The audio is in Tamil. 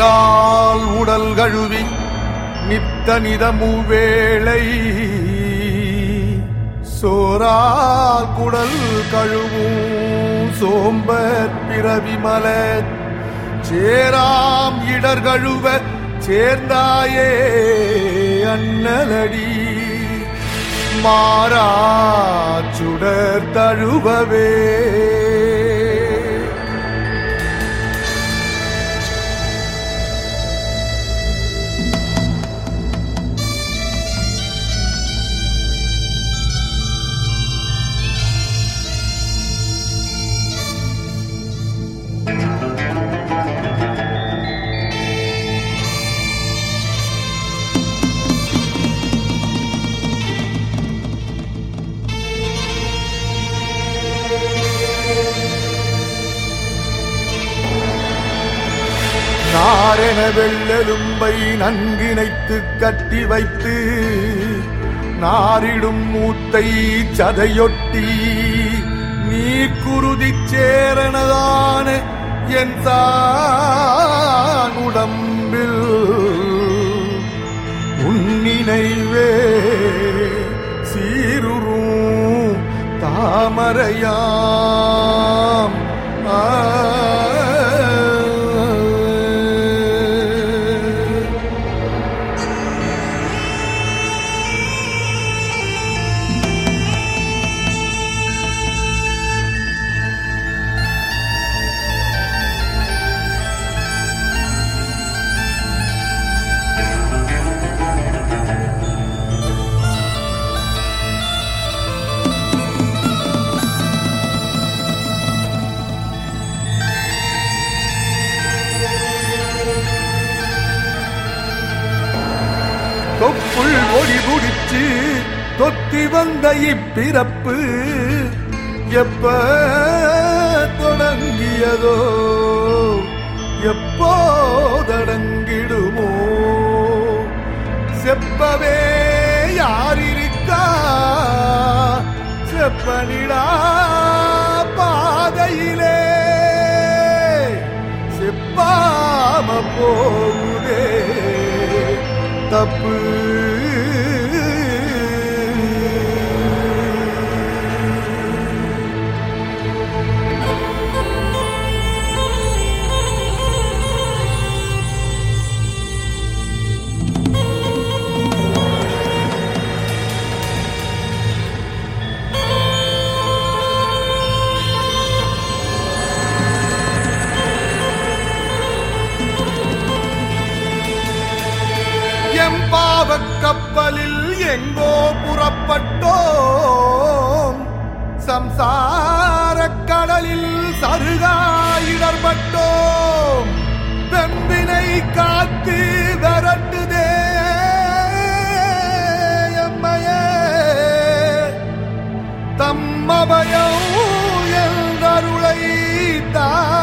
நீரால் உடல் கழுவி நித்த நிதமு வேளை சோரால் குடல் கழுவும் சோம்பர் பிறவி மலர் சேராம் இடர் கழுவ சேர்ந்தாயே அண்ணலடி மாறா சுடர் தழுவவே நாரென வெள்ளெலும்பை நன்கிணைத்து கட்டி வைத்து நாரிடும் மூத்தை சதையொட்டி நீர் குருதி சேரணதான என் தான் உடம்பில் உன்னினைவே சீருறும் தாமரையாம் ஆ தொப்புள் ஒளி முடிச்சு தொத்தி வந்த இப்பிறப்பு எப்ப தொடங்கியதோ எப்போதடங்கிடுமோ செப்பவே யாரிருக்கா செப்பனிடா பாதையிலே செப்பாம போகுதே தப்பு எம்பாவக் கப்பலில் எங்கோ புறப்பட்டோம் சம்சாரக் கடலில் சருகாயிடர்பட்டோம் வெம்பினை காத்து விரட்டுதே எம்மையே தம்மபயம் என்றருளை தா